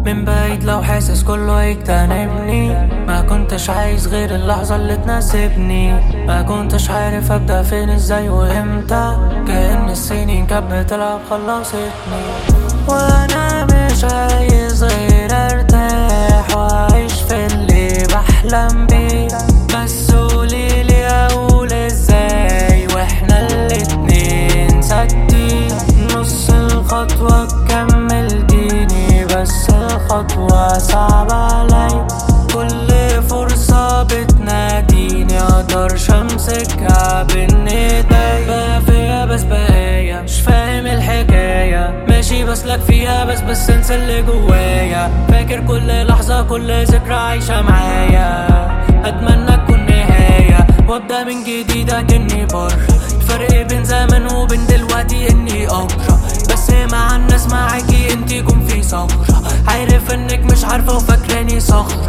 من بعيد لو حاسس كله يجتنبني ما كنتش عايز غير اللحظة اللي تناسبني ما كنتش عارف ابدأ فين ازاي وامتى كأن السنين كانت بتلعب خلصتني وانا مش عايز غير ارتاح واعيش في اللي بحلم بيه بس قوليلي اقول ازاي واحنا الاتنين ساكتين نص الخطوة تكمل ديني بس الخطوة صعبة علي كل فرصة بتناديني اقدرش امسكها بين ايدي بقى فيها بس بقايا مش فاهم الحكاية ماشي بسلك فيها بس بس انسى اللي جوايا فاكر كل لحظة كل ذكرى عايشة معايا اتمنى تكون نهاية وابدا من جديد اكني بره الفرق بين زمان وبين دلوقتي اني اقرا بس مع الناس معاكي انتي يكون في صخرة عارف انك مش عارفة وفاكراني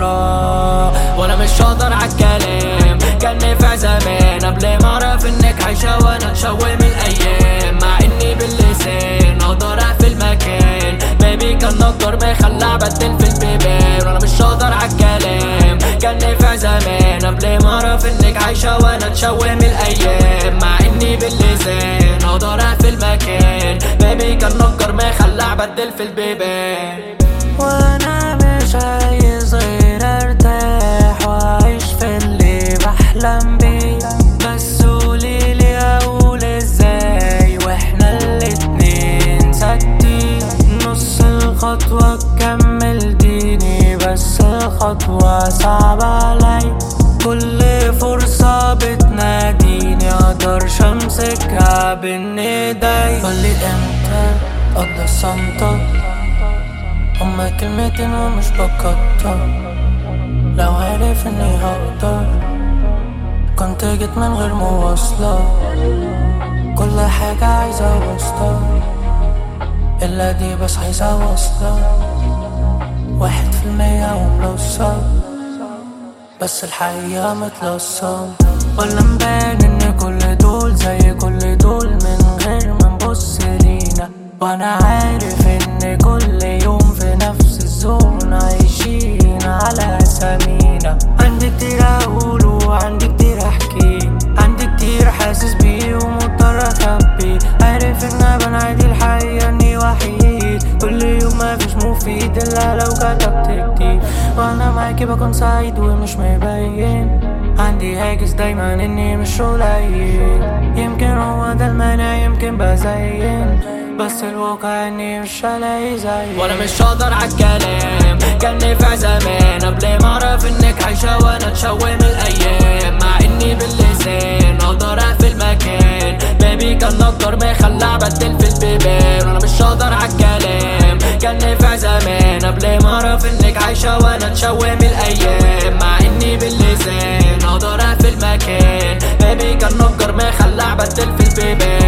صخرة وانا مش هقدر عالكلام كان نافع زمان قبل ما اعرف انك عايشة وانا اتشوه من الايام مع اني باللسان اقدر اقفل مكان بيبي كان نجار بيخلع بدل في البيبان وانا مش هقدر عالكلام كان نافع زمان قبل ما اعرف انك عايشة وانا اتشوه من الايام مع اني باللسان اقدر اقفل مكان بيبي كان نجار بيخلع بدل في البيبان وانا مش عايز غير ارتاح واعيش في اللي بحلم بيه بس قوليلي اقول ازاي واحنا الاتنين ساكتين نص الخطوة تكمل ديني بس الخطوة صعبة علي كل فرصة بتناديني اقدرش امسكها بين ايدي قولي امتى قضى الصمتة هما كلمتين ومش بكتر لو عارف اني هقدر كنت جيت من غير مواصلة كل حاجة عايزة وصلة إلا دي بس عايزة وصلة واحد في المية وملوصة بس الحقيقة متلصة ولا مبان ان كل دول زي كل دول من غير ما نبص لينا وانا عارف ان كل يوم في نفس الزون عايشين على اسامينا عندي كتير اقول وعندي كتير احكي عندي كتير حاسس بيه ومضطر اخبي عارف ان انا عادي الحقيقة اني وحيد كل يوم مفيش مفيد الا لو كتبت كتير وانا معاكي بكون سعيد ومش مبين عندي هاجس دايما اني مش قليل يمكن هو ده المانع يمكن بزين بس الواقع اني مش هلاقي زي وانا مش هقدر عالكلام كان نافع زمان قبل ما اعرف انك عايشة وانا اتشوه من الايام مع اني باللسان اقدر اقفل مكان بيبي كان نجار بيخلع بدل في البيبان وانا مش هقدر عالكلام كان نافع زمان قبل ما اعرف انك عايشة وانا اتشوه من الايام مع اني باللسان اقدر اقفل مكان بيبي كان نجار بيخلع بدل في البيبان